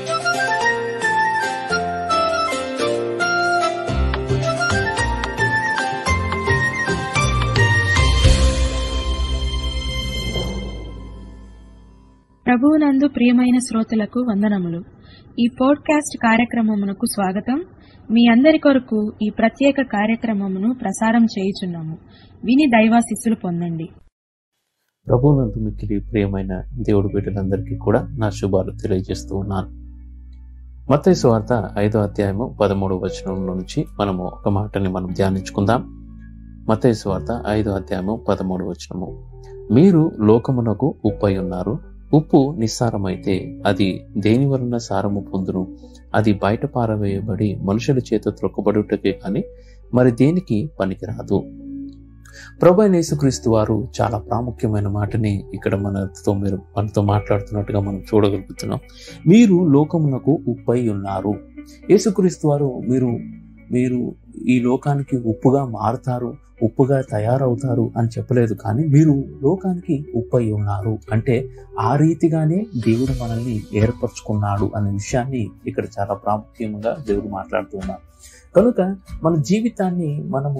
ప్రభువునందు ప్రియమైన శ్రోతలకు వందనములు ఈ పోడ్కాస్ట్ కార్యక్రమమునకు స్వాగతం మీ అందరి కొరకు ఈ ప్రత్యేక కార్యక్రమమును ప్రసారం చేయుచున్నాము విని దైవాశిస్సులు పొందండి ప్రభువునందు మిక్కిలి ప్రియమైన దేవుడు బిడ్డలందరికీ కూడా నా శుభాలు తెలియజేస్తూ ఉన్నాను మత్తయి వార్త ఐదో అధ్యాయము పదమూడు వచనం నుంచి మనము ఒక మాటని మనం ధ్యానించుకుందాం మత్తయి వార్త ఐదో అధ్యాయము పదమూడు వచనము మీరు లోకమునకు ఉప్పై ఉన్నారు ఉప్పు నిస్సారమైతే అది దేని వలన సారము పొందును అది బయట పారవేయబడి మనుషుల చేత త్రొక్కబడుటకే కానీ మరి దేనికి పనికిరాదు ప్రభు అయిన యేసుక్రీస్తు వారు చాలా ప్రాముఖ్యమైన మాటని ఇక్కడ మనతో మీరు మనతో మాట్లాడుతున్నట్టుగా మనం చూడగలుగుతున్నాం మీరు లోకమునకు ఉప్పై ఉన్నారు యేసుక్రీస్తు వారు మీరు మీరు ఈ లోకానికి ఉప్పుగా మారుతారు ఉప్పుగా తయారవుతారు అని చెప్పలేదు కానీ మీరు లోకానికి ఉప్పై ఉన్నారు అంటే ఆ రీతిగానే దేవుడు మనల్ని ఏర్పరచుకున్నాడు అనే విషయాన్ని ఇక్కడ చాలా ప్రాముఖ్యంగా దేవుడు మాట్లాడుతూ ఉన్నారు కనుక మన జీవితాన్ని మనము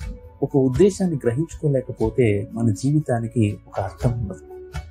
ఒక ఉద్దేశాన్ని గ్రహించుకోలేకపోతే మన జీవితానికి ఒక అర్థం ఉండదు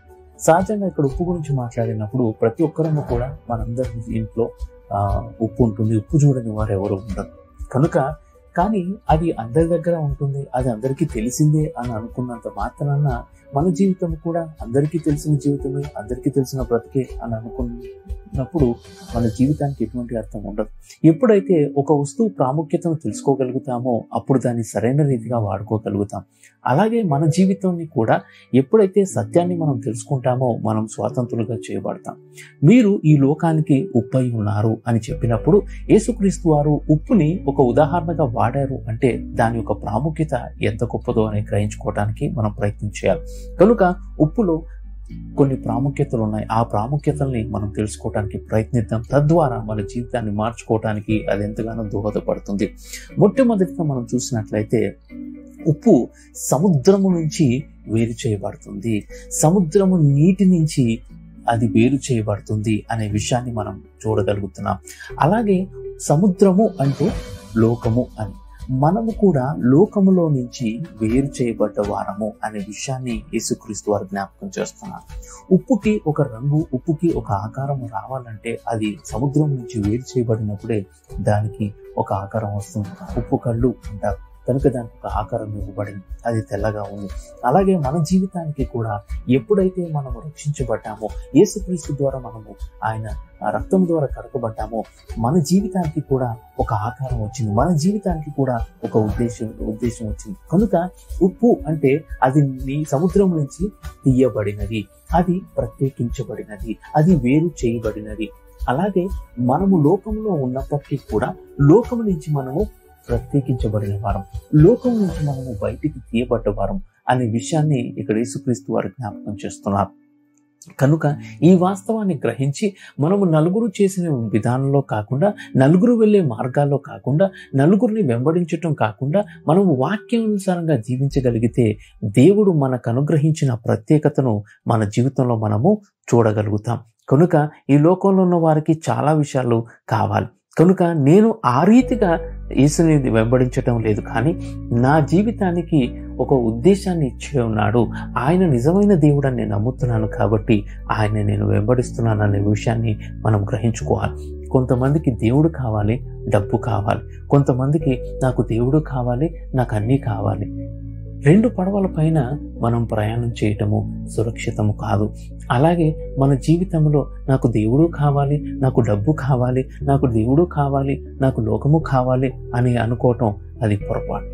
సహజంగా ఇక్కడ ఉప్పు గురించి మాట్లాడినప్పుడు ప్రతి ఒక్కరము కూడా మనందరి ఇంట్లో ఆ, ఉప్పు ఉంటుంది ఉప్పు చూడని వారు ఎవరు ఉండరు కనుక కానీ అది అందరి దగ్గర ఉంటుంది అది అందరికీ తెలిసిందే అని అనుకున్నంత మాత్రాన మన జీవితం కూడా అందరికీ తెలిసిన జీవితమే అందరికీ తెలిసిన బ్రతికే అని అనుకున్నప్పుడు మన జీవితానికి ఎటువంటి అర్థం ఉండదు ఎప్పుడైతే ఒక వస్తువు ప్రాముఖ్యతను తెలుసుకోగలుగుతామో అప్పుడు దాన్ని సరైన రీతిగా వాడుకోగలుగుతాం అలాగే మన జీవితాన్ని కూడా ఎప్పుడైతే సత్యాన్ని మనం తెలుసుకుంటామో మనం స్వాతంత్రులుగా చేయబడతాం మీరు ఈ లోకానికి ఉప్పై ఉన్నారు అని చెప్పినప్పుడు యేసుక్రీస్తు వారు ఉప్పుని ఒక ఉదాహరణగా వాడారు అంటే దాని యొక్క ప్రాముఖ్యత ఎంత గొప్పదో అని గ్రహించుకోవడానికి మనం ప్రయత్నం చేయాలి కనుక ఉప్పులో కొన్ని ప్రాముఖ్యతలు ఉన్నాయి ఆ ప్రాముఖ్యతల్ని మనం తెలుసుకోవడానికి ప్రయత్నిద్దాం తద్వారా మన జీవితాన్ని మార్చుకోవడానికి అది ఎంతగానో దోహదపడుతుంది మొట్టమొదటిగా మనం చూసినట్లయితే ఉప్పు సముద్రము నుంచి వేరు చేయబడుతుంది సముద్రము నీటి నుంచి అది వేరు చేయబడుతుంది అనే విషయాన్ని మనం చూడగలుగుతున్నాం అలాగే సముద్రము అంటే లోకము అని మనము కూడా లోకములో నుంచి వేరు చేయబడ్డ వారము అనే విషయాన్ని యేసుక్రీస్తు వారు జ్ఞాపకం చేస్తున్నారు ఉప్పుకి ఒక రంగు ఉప్పుకి ఒక ఆకారం రావాలంటే అది సముద్రం నుంచి వేరు చేయబడినప్పుడే దానికి ఒక ఆకారం వస్తుంది ఉప్పు కళ్ళు అంటారు కనుక దానికి ఒక ఆకారం ఇవ్వబడింది అది తెల్లగా ఉంది అలాగే మన జీవితానికి కూడా ఎప్పుడైతే మనము రక్షించబడ్డామో యేసుక్రీస్తు ద్వారా మనము ఆయన రక్తం ద్వారా కడకబడ్డామో మన జీవితానికి కూడా ఒక ఆకారం వచ్చింది మన జీవితానికి కూడా ఒక ఉద్దేశం ఉద్దేశం వచ్చింది కనుక ఉప్పు అంటే అది నీ సముద్రం నుంచి తీయబడినది అది ప్రత్యేకించబడినది అది వేరు చేయబడినది అలాగే మనము లోకంలో ఉన్నప్పటికీ కూడా లోకం నుంచి మనము ప్రత్యేకించబడిన వారం లోకం నుంచి మనము బయటికి తీయబడ్డ వారం అనే విషయాన్ని ఇక్కడ యేసుక్రీస్తు వారు జ్ఞాపకం చేస్తున్నారు కనుక ఈ వాస్తవాన్ని గ్రహించి మనము నలుగురు చేసిన విధానంలో కాకుండా నలుగురు వెళ్ళే మార్గాల్లో కాకుండా నలుగురిని వెంబడించటం కాకుండా మనము వాక్యానుసారంగా జీవించగలిగితే దేవుడు మనకు అనుగ్రహించిన ప్రత్యేకతను మన జీవితంలో మనము చూడగలుగుతాం కనుక ఈ లోకంలో ఉన్న వారికి చాలా విషయాలు కావాలి కనుక నేను ఆ రీతిగా యేసుని వెంబడించటం లేదు కానీ నా జీవితానికి ఒక ఉద్దేశాన్ని ఇచ్చే ఉన్నాడు ఆయన నిజమైన దేవుడని నేను నమ్ముతున్నాను కాబట్టి ఆయన నేను వెంబడిస్తున్నాను అనే విషయాన్ని మనం గ్రహించుకోవాలి కొంతమందికి దేవుడు కావాలి డబ్బు కావాలి కొంతమందికి నాకు దేవుడు కావాలి నాకు అన్నీ కావాలి రెండు పడవల పైన మనం ప్రయాణం చేయటము సురక్షితము కాదు అలాగే మన జీవితంలో నాకు దేవుడు కావాలి నాకు డబ్బు కావాలి నాకు దేవుడు కావాలి నాకు లోకము కావాలి అని అనుకోవటం అది పొరపాటు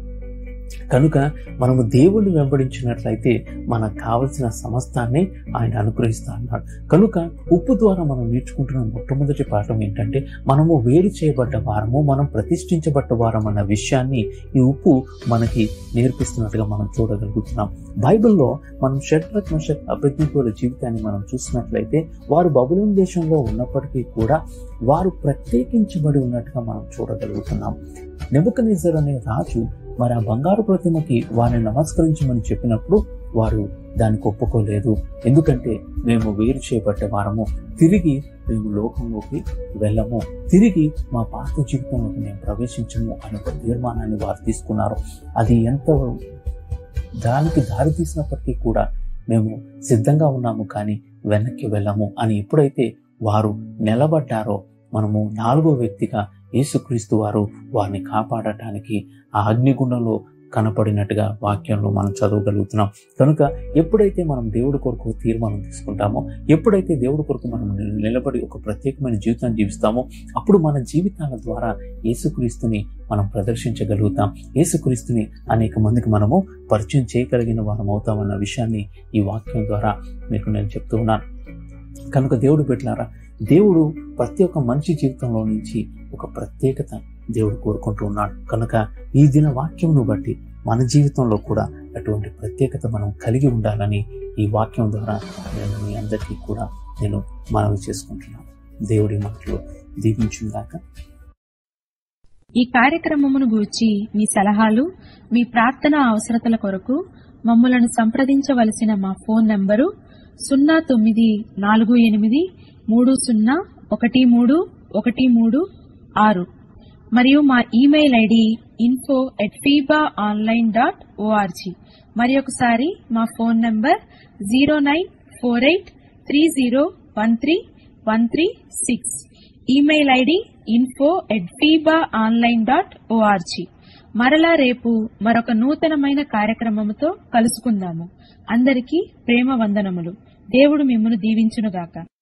కనుక మనము దేవుణ్ణి వెంబడించినట్లయితే మనకు కావలసిన సమస్తాన్ని ఆయన అనుగ్రహిస్తా అన్నాడు కనుక ఉప్పు ద్వారా మనం నేర్చుకుంటున్న మొట్టమొదటి పాఠం ఏంటంటే మనము వేరు చేయబడ్డ వారము మనం ప్రతిష్ఠించబడ్డ వారం అన్న విషయాన్ని ఈ ఉప్పు మనకి నేర్పిస్తున్నట్టుగా మనం చూడగలుగుతున్నాం బైబిల్లో మనం షట్రక్ మషక్ అభిజ్ఞకుల జీవితాన్ని మనం చూసినట్లయితే వారు బబులోన్ దేశంలో ఉన్నప్పటికీ కూడా వారు ప్రత్యేకించబడి ఉన్నట్టుగా మనం చూడగలుగుతున్నాం నెబుకనేజర్ అనే రాజు మరి ఆ బంగారు ప్రతిమకి వారిని నమస్కరించమని చెప్పినప్పుడు వారు దానికి ఒప్పుకోలేదు ఎందుకంటే మేము వేరు చేయబడ్డ వారము తిరిగి మేము లోకంలోకి వెళ్ళము తిరిగి మా పాత జీవితంలోకి మేము ప్రవేశించము అనే ఒక తీర్మానాన్ని వారు తీసుకున్నారు అది ఎంత దానికి దారి తీసినప్పటికీ కూడా మేము సిద్ధంగా ఉన్నాము కానీ వెనక్కి వెళ్ళము అని ఎప్పుడైతే వారు నిలబడ్డారో మనము నాలుగో వ్యక్తిగా యేసుక్రీస్తు వారు వారిని కాపాడటానికి ఆ అగ్నిగుండంలో కనపడినట్టుగా వాక్యంలో మనం చదవగలుగుతున్నాం కనుక ఎప్పుడైతే మనం దేవుడి కొరకు తీర్మానం తీసుకుంటామో ఎప్పుడైతే దేవుడి కొరకు మనం నిల- నిలబడి ఒక ప్రత్యేకమైన జీవితాన్ని జీవిస్తామో అప్పుడు మన జీవితాల ద్వారా యేసుక్రీస్తుని మనం ప్రదర్శించగలుగుతాం యేసుక్రీస్తుని అనేక మందికి మనము పరిచయం చేయగలిగిన వారం అవుతామన్న విషయాన్ని ఈ వాక్యం ద్వారా మీకు నేను చెప్తూ ఉన్నాను కనుక దేవుడు పెట్టారా దేవుడు ప్రతి ఒక్క మనిషి జీవితంలో నుంచి ఒక ప్రత్యేకత దేవుడు కోరుకుంటూ ఉన్నాడు కనుక ఈ దిన వాక్యంను బట్టి మన జీవితంలో కూడా అటువంటి ప్రత్యేకత మనం కలిగి ఉండాలని ఈ వాక్యం ద్వారా నేను మీ అందరికీ కూడా నేను మనవి చేసుకుంటున్నాను దేవుడి మాటలు దీవించుగాక ఈ కార్యక్రమమును గూర్చి మీ సలహాలు మీ ప్రార్థన అవసరతల కొరకు మమ్మలను సంప్రదించవలసిన మా ఫోన్ నంబరు సున్నా తొమ్మిది నాలుగు ఎనిమిది మూడు సున్నా ఒకటి మూడు ఒకటి మూడు ఆరు మరియు మా email ID info at Feba online dot org మరి ఒకసారి మా phone number zero nine four eight three zero one three one three six email ID info at Feba online dot org మరలా రేపు మరొక నూతనమైన కార్యక్రమముతో కలుసుకుందాము అందరికీ ప్రేమ వందనములు దేవుడు మిమ్మను దీవించునుగాక